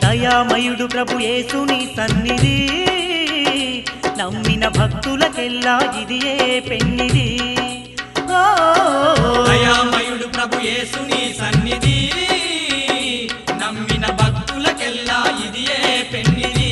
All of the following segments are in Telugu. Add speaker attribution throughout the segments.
Speaker 1: దయామయుడు ప్రభు యేసుని సన్నిధి నమ్మిన భక్తులకెల్లా ఇది ఏ పెన్నిది ఓ,
Speaker 2: దయామయుడు ప్రభు యేసుని సన్నిధి నమ్మిన భక్తులకెల్లా ఇది ఏ పెన్నిది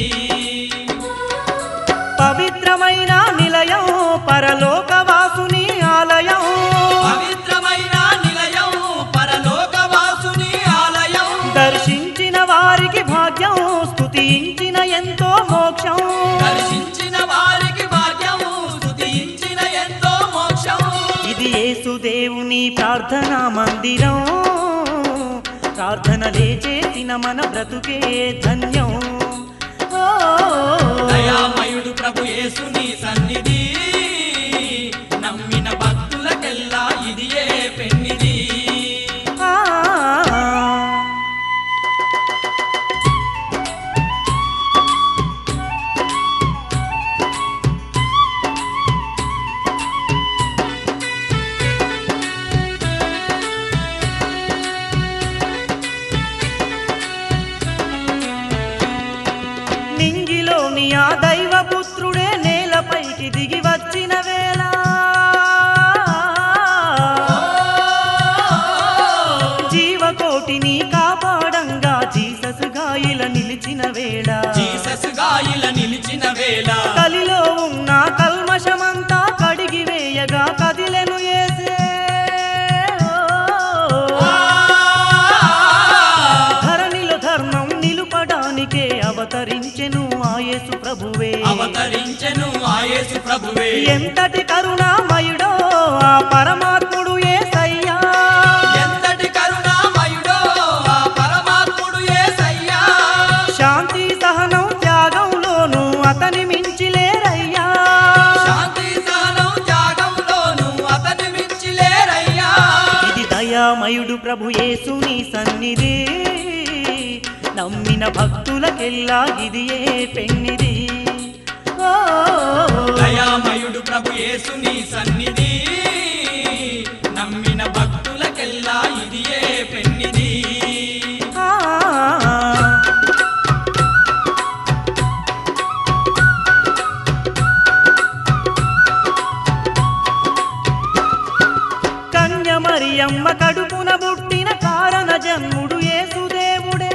Speaker 1: పవిత్రమైన నిలయం పరలోకవాసుని ఆలయం
Speaker 2: పవిత్రమైన నిలయం పరలోకవాసుని ఆలయం
Speaker 1: దర్శించిన వారికి భాగ్యం స్తుతించిన ఎంతో మోక్షం
Speaker 2: దర్శించిన వారికి భాగ్యం స్తుతించిన ఎంతో మోక్షం
Speaker 1: ఇది యేసుదేవుని ప్రార్థనా మందిరం ప్రార్థనలే చేసిన మన బ్రతుకే ధన్యం ఓ,
Speaker 2: దయామయుడు ప్రభు యేసుని సన్నిధి నమ్మిన భక్తులకెల్లా ఇది ఏ పెన్నిది
Speaker 1: ఆ. నింగిలోని ఆ దైవ పుత్రుడే నేలపైకి దిగి వచ్చిన వేళ జీవకోటిని కాపాడంగా జీసస్ గాయిల నిలిచిన వేళ
Speaker 2: జీసస్ గాయిల నిలిచిన వేళ
Speaker 1: కలిలో ఉన్న కల్మషమంతా కడిగి వేయగా కదిలెను ఏసే ధరణిలో ధర్మం నిలుపడానికే అవతరించెను ఆయేసు ప్రభువే
Speaker 2: అవతరించెను ఆయేసు ప్రభువే
Speaker 1: ఎంతటి కరుణామయుడో ఆ పరమాత్ముడు ఏసయ్యా
Speaker 2: ఎంతటి కరుణామయుడో ఆ పరమాత్ముడు యేసయ్యా
Speaker 1: శాంతి సహనం త్యాగంలోను అతని మించి లేరయ్యా
Speaker 2: శాంతి సహనం త్యాగంలోను అతని మించి లేరయ్యా
Speaker 1: ఇది దయామయుడు ప్రభు యేసుని సన్నిధి నమ్మిన భక్తులకెల్లా ఇది ఏ పెన్నిది ఓ,
Speaker 2: దయామయుడు ప్రభు యేసుని సన్నిధి నమ్మిన భక్తులకెల్లా ఇది ఏ పెన్నిది
Speaker 1: ఆ. కన్య మరియమ్మ కడుపున పుట్టిన కారణ జన్ముడు యేసుదేవుడే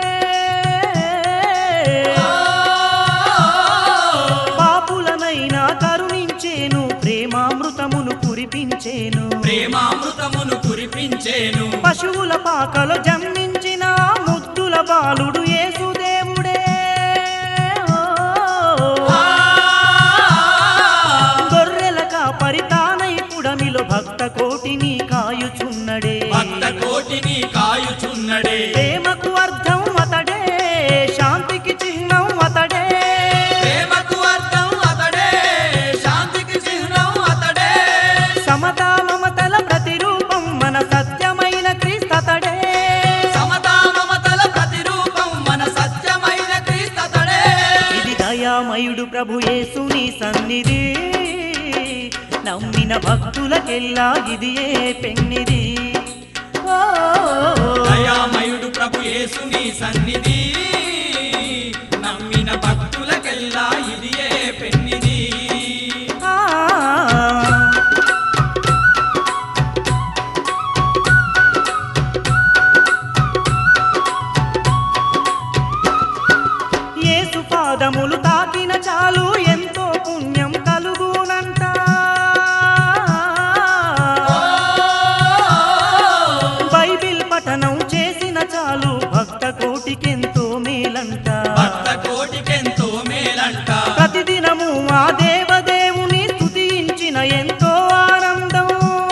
Speaker 1: పాపులనైనా కరుణించేను ప్రేమామృతమును కురిపించేను
Speaker 2: ప్రేమామృతమును కురిపించేను
Speaker 1: పశువుల పాకలో జన్మించిన ముద్దుల బాలుడు యేసుదేవుడే గొర్రెల కాపరి తానై పుడమిలో భక్త కోటిని కాయుచున్నడే
Speaker 2: భక్త కోటిని కాయుచున్నడే
Speaker 1: ప్రేమకు అర్థం అతడే శాంతికి చిహ్నం అతడే
Speaker 2: ప్రేమకు అర్థం అతడే శాంతికి చిహ్నం అతడే
Speaker 1: సమతా మమతల ప్రతిరూపం మన సత్యమైన క్రీస్తతడే
Speaker 2: సమతా మమతల ప్రతిరూపం మన సత్యమైన క్రీస్తతడే
Speaker 1: ఇది దయామయుడు ప్రభు యేసుని సన్నిధి నమ్మిన భక్తులకెల్లా ఇది ఏ పెన్నిది ఓ,
Speaker 2: దయామయుడు ప్రభు యేసుని సన్నిధి నమ్మిన భక్తులకెల్లా ఇది ఏ పెన్నిది
Speaker 1: ఆ. యేసు పాదములు తాకిన చాలు ఎంతో పుణ్యం కలుగునంట బైబిల్ పఠనం చేసిన చాలు భక్త కోటికెంతో మేలంట
Speaker 2: భక్త కోటికెంతో మేలంట
Speaker 1: ప్రతిదినము ఆ దేవదేవుని స్తుతించిన ఎంతో ఆనందం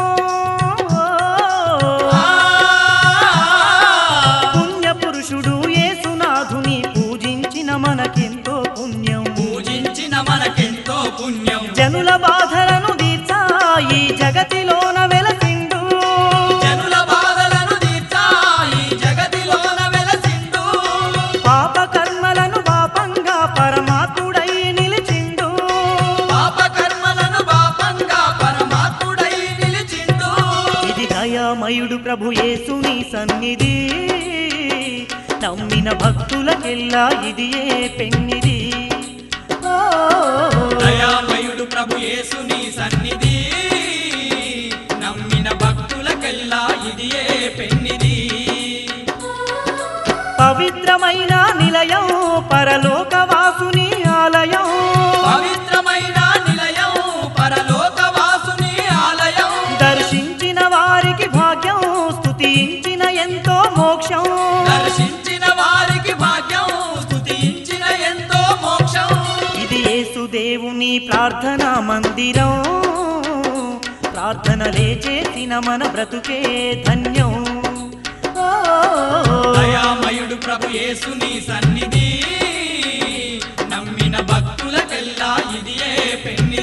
Speaker 1: పుణ్య పురుషుడు యేసునాథుని పూజించిన మనకెంతో పుణ్యం
Speaker 2: పూజించిన మనకెంతో పుణ్యం
Speaker 1: జనుల బాధలను తీర్చా ఈ జగతిలోన వెలసిండు
Speaker 2: జనుల బాధలను తీర్చా ఈ జగతిలోన వెలసిండు
Speaker 1: పాప కర్మలను పాపంగా పరమాత్ముడై నిలిచిండు
Speaker 2: పాప కర్మలను పాపంగా పరమాత్ముడై నిలిచిండు
Speaker 1: ఇది దయామయుడు ప్రభు యేసుని సన్నిధి నమ్మిన భక్తులకెల్లా ఇది ఏ పెన్నిది ఓ,
Speaker 2: దయామయుడు ప్రభు యేసుని సన్నిధి నమ్మిన భక్తులకెల్లా ఇది ఏ పెన్నిది
Speaker 1: పవిత్రమైన నిలయం పరలోకవాసుని ఆలయం
Speaker 2: పవిత్రమైన నిలయం పరలోకవాసుని ఆలయం
Speaker 1: దర్శించిన వారికి భాగ్యం స్తుతించిన ఎంతో మోక్షం
Speaker 2: దర్శించిన వారికి భాగ్యం స్తుతించిన ఎంతో మోక్షం
Speaker 1: ఇది యేసుదేవుని ప్రార్థనా మందిరం ప్రార్థనలే చేసిన మన బ్రతుకే ధన్యం ఓ,
Speaker 2: దయామయుడు ప్రభు యేసుని సన్నిధి నమ్మిన భక్తులకెల్లా ఇది ఏ పెన్నిది